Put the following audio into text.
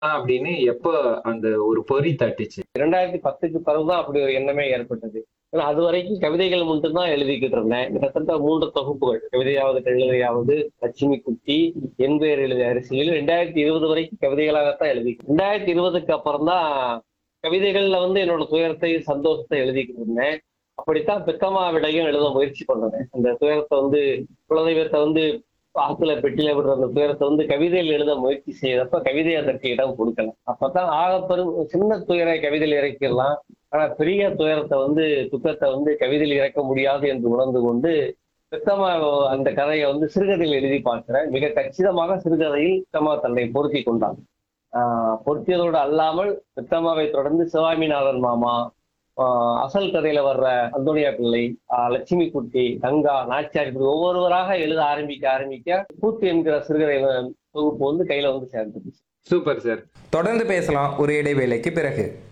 அப்படின்னு எப்ப அந்த ஒரு பொறி தட்டுச்சு இரண்டாயிரத்தி பத்துக்கு பிறகுதான் அப்படி ஒரு எண்ணமே ஏற்பட்டது ஏன்னா அது வரைக்கும் கவிதைகள் மட்டும்தான் எழுதிக்கிட்டு இருந்தேன் கிட்டத்தட்ட மூன்று தொகுப்புகள் கவிதையாவது கழுதையாவது லட்சுமி குட்டி என் பெயர் எழுதிய அரசியல் ரெண்டாயிரத்தி இருபது வரைக்கும் கவிதைகளாகத்தான் எழுதி ரெண்டாயிரத்தி இருபதுக்கு அப்புறம் தான் கவிதைகள்ல வந்து என்னோட துயரத்தை சந்தோஷத்தை எழுதிக்கிட்டு இருந்தேன் அப்படித்தான் பெத்தம்மாவிடையும் எழுத முயற்சி பண்ணேன் அந்த துயரத்தை வந்து குலதெய்வத்தை வந்து ஆத்துல பெட்டியில விடுற அந்த துயரத்தை வந்து கவிதையில் எழுத முயற்சி செய்தப்ப கவிதை அதற்கு இடம் கொடுக்கல அப்பதான் ஆகப்பெரும் சின்ன துயரை கவிதையில் இறக்கிடலாம் ஆனா பெரிய துயரத்தை வந்து துக்கத்தை வந்து கவிதையில் இறக்க முடியாது என்று உணர்ந்து கொண்டு பெத்தம்மா அந்த கதையை வந்து சிறுகதையில் எழுதி பார்க்கிறேன் மிக கச்சிதமாக சிறுகதையில் பெத்தம்மா தன்னை பொருத்தி கொண்டான் ஆஹ் பொருத்தியதோடு அல்லாமல் பெத்தம்மாவை தொடர்ந்து சிவாமிநாதன் மாமா ஆஹ் அசல் கதையில வர்ற அந்தோனியா பிள்ளை ஆஹ் லட்சுமி குட்டி கங்கா நாச்சியார் இப்படி ஒவ்வொருவராக எழுத ஆரம்பிக்க ஆரம்பிக்க கூத்து என்கிற சிறுகதை தொகுப்பு வந்து கையில வந்து சேர்ந்துச்சு சூப்பர் சார் தொடர்ந்து பேசலாம் ஒரு இடைவேளைக்கு பிறகு